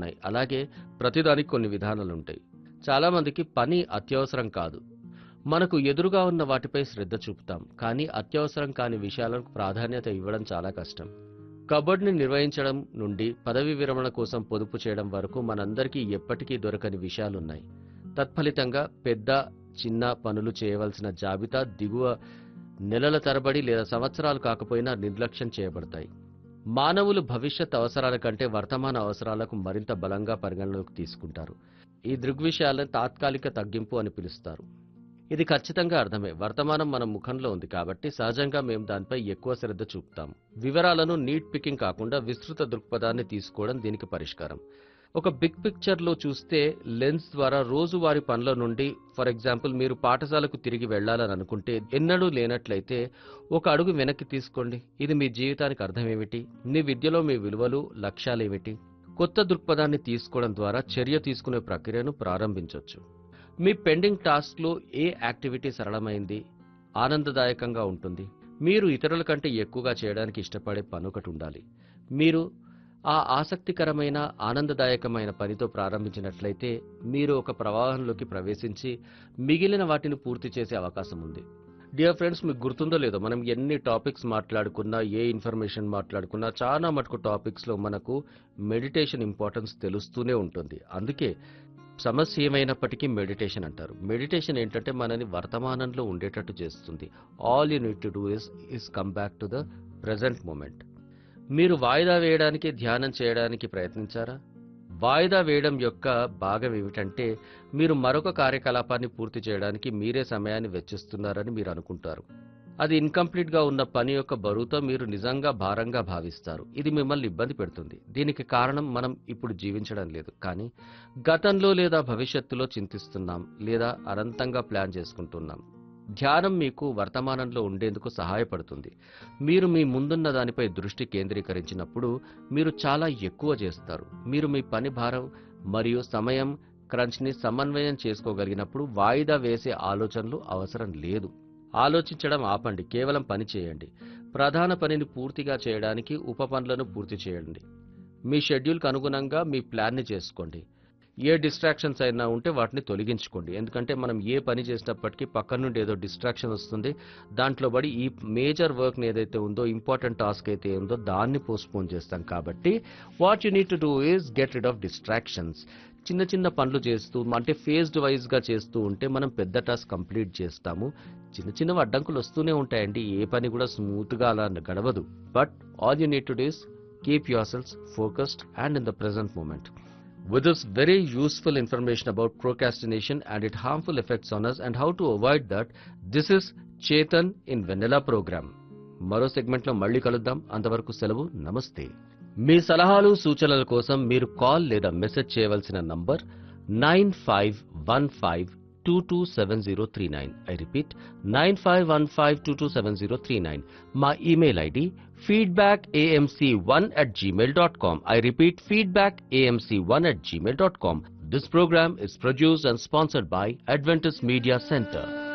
ఉన్నాయి అలాగే ప్రతిదానికి కొన్ని విధానాలు ఉంటాయి చాలా మందికి పని అత్యవసరం కాదు మనకు ఎదురుగా ఉన్న వాటిపై శ్రద్ధ చూపుతాం కానీ అత్యవసరం కాని విషయాలకు ప్రాధాన్యత ఇవ్వడం చాలా కష్టం కబడ్ని నిర్వహించడం నుండి పదవి విరమణ కోసం పొదుపు చేయడం వరకు మనందరికీ ఎప్పటికీ దొరకని విషయాలున్నాయి తత్ఫలితంగా పెద్ద చిన్న పనులు చేయవలసిన జాబితా దిగువ నెలల తరబడి లేదా సంవత్సరాలు కాకపోయినా నిర్లక్ష్యం చేయబడతాయి మానవులు భవిష్యత్ అవసరాల కంటే వర్తమాన అవసరాలకు మరింత బలంగా పరిగణలోకి తీసుకుంటారు ఈ దృగ్విషయాలను తాత్కాలిక తగ్గింపు అని పిలుస్తారు ఇది ఖచ్చితంగా అర్థమే వర్తమానం మన ముఖంలో ఉంది కాబట్టి సహజంగా మేము దానిపై ఎక్కువ శ్రద్ధ చూపుతాం వివరాలను నీట్ పికింగ్ కాకుండా విస్తృత దృక్పథాన్ని తీసుకోవడం దీనికి పరిష్కారం ఒక బిగ్ పిక్చర్ లో చూస్తే లెన్స్ ద్వారా రోజువారి పనుల నుండి ఫర్ ఎగ్జాంపుల్ మీరు పాఠశాలకు తిరిగి వెళ్లాలని అనుకుంటే ఎన్నడూ లేనట్లయితే ఒక అడుగు వెనక్కి తీసుకోండి ఇది మీ జీవితానికి అర్థం ఏమిటి మీ విద్యలో మీ విలువలు లక్ష్యాలు ఏమిటి కొత్త దృక్పథాన్ని తీసుకోవడం ద్వారా చర్య తీసుకునే ప్రక్రియను ప్రారంభించవచ్చు మీ పెండింగ్ టాస్క్లో ఏ యాక్టివిటీ సరళమైంది ఆనందదాయకంగా ఉంటుంది మీరు ఇతరుల కంటే ఎక్కువగా చేయడానికి ఇష్టపడే పని ఒకటి ఉండాలి మీరు ఆ ఆసక్తికరమైన ఆనందదాయకమైన పనితో ప్రారంభించినట్లయితే మీరు ఒక ప్రవాహంలోకి ప్రవేశించి మిగిలిన వాటిని పూర్తి చేసే అవకాశం ఉంది డియర్ ఫ్రెండ్స్ మీకు గుర్తుందో లేదో మనం ఎన్ని టాపిక్స్ మాట్లాడుకున్నా ఏ ఇన్ఫర్మేషన్ మాట్లాడుకున్నా చాలా మటుకు టాపిక్స్లో మనకు మెడిటేషన్ ఇంపార్టెన్స్ తెలుస్తూనే ఉంటుంది అందుకే సమస్య ఏమైనప్పటికీ మెడిటేషన్ అంటారు మెడిటేషన్ ఏంటంటే మనని వర్తమానంలో ఉండేటట్టు చేస్తుంది all you need to do is is come back to the present moment మీరు వాయిదా వేయడానికి ధ్యానం చేయడానికి ప్రయత్నించారా వాయిదా వేయడం యొక్క భాగం ఏమిటంటే మీరు మరొక కార్యకలాపాన్ని పూర్తి చేయడానికి మీరే సమయాన్ని వెచ్చిస్తున్నారని మీరు అనుకుంటారు అది ఇన్కంప్లీట్ గా ఉన్న పని యొక్క బరువుతో మీరు నిజంగా భారంగా భావిస్తారు ఇది మిమ్మల్ని ఇబ్బంది పెడుతుంది దీనికి కారణం మనం ఇప్పుడు జీవించడం లేదు కానీ గతంలో లేదా భవిష్యత్తులో చింతిస్తున్నాం లేదా అనంతంగా ప్లాన్ చేసుకుంటున్నాం ధ్యానం మీకు వర్తమానంలో ఉండేందుకు సహాయపడుతుంది మీరు మీ ముందున్న దానిపై దృష్టి కేంద్రీకరించినప్పుడు మీరు చాలా ఎక్కువ చేస్తారు మీరు మీ పని భారం మరియు సమయం క్రంచ్ని సమన్వయం చేసుకోగలిగినప్పుడు వాయిదా వేసే ఆలోచనలు అవసరం లేదు ఆలోచించడం ఆపండి కేవలం పని చేయండి ప్రధాన పనిని పూర్తిగా చేయడానికి ఉప పనులను పూర్తి చేయండి మీ షెడ్యూల్కి అనుగుణంగా మీ ప్లాన్ని చేసుకోండి ఏ డిస్ట్రాక్షన్స్ అయినా ఉంటే వాటిని తొలగించుకోండి ఎందుకంటే మనం ఏ పని చేసినప్పటికీ పక్కన నుండి ఏదో డిస్ట్రాక్షన్ వస్తుంది దాంట్లో పడి ఈ మేజర్ వర్క్ ఏదైతే ఉందో ఇంపార్టెంట్ టాస్క్ అయితే ఉందో దాన్ని పోస్ట్పోన్ చేస్తాం కాబట్టి what you need to do is get rid of distractions చిన్న చిన్న పనులు చేస్తూ అంటే ఫేజ్డ్ వైజ్ గా చేస్తూ ఉంటే మనం పెద్ద టాస్క్ కంప్లీట్ చేస్తాము చిన్న చిన్న అడ్డంకులు వస్తూనే ఉంటాయండి ఏ పని కూడా స్మూత్ గా అలా గడవదు but all you need to do is keep your cells focused and in the present moment With this very useful information about procrastination and its harmful effects on us and how to avoid that, this is Chetan in Vanilla program. మరో segment లో మళ్ళీ కలుద్దాం అంతవరకు సెలవు నమస్తే మీ సలహాలు సూచనల కోసం మీరు కాల్ లేదా మెసేజ్ చేయవలసిన number nine five one five two two seven zero three nine I repeat nine five one five two two seven zero three nine మా email ID feedback AMC one at Gmail dot com I repeat feedback AMC one at Gmail dot com this programme is produced and sponsored by Adventus media centre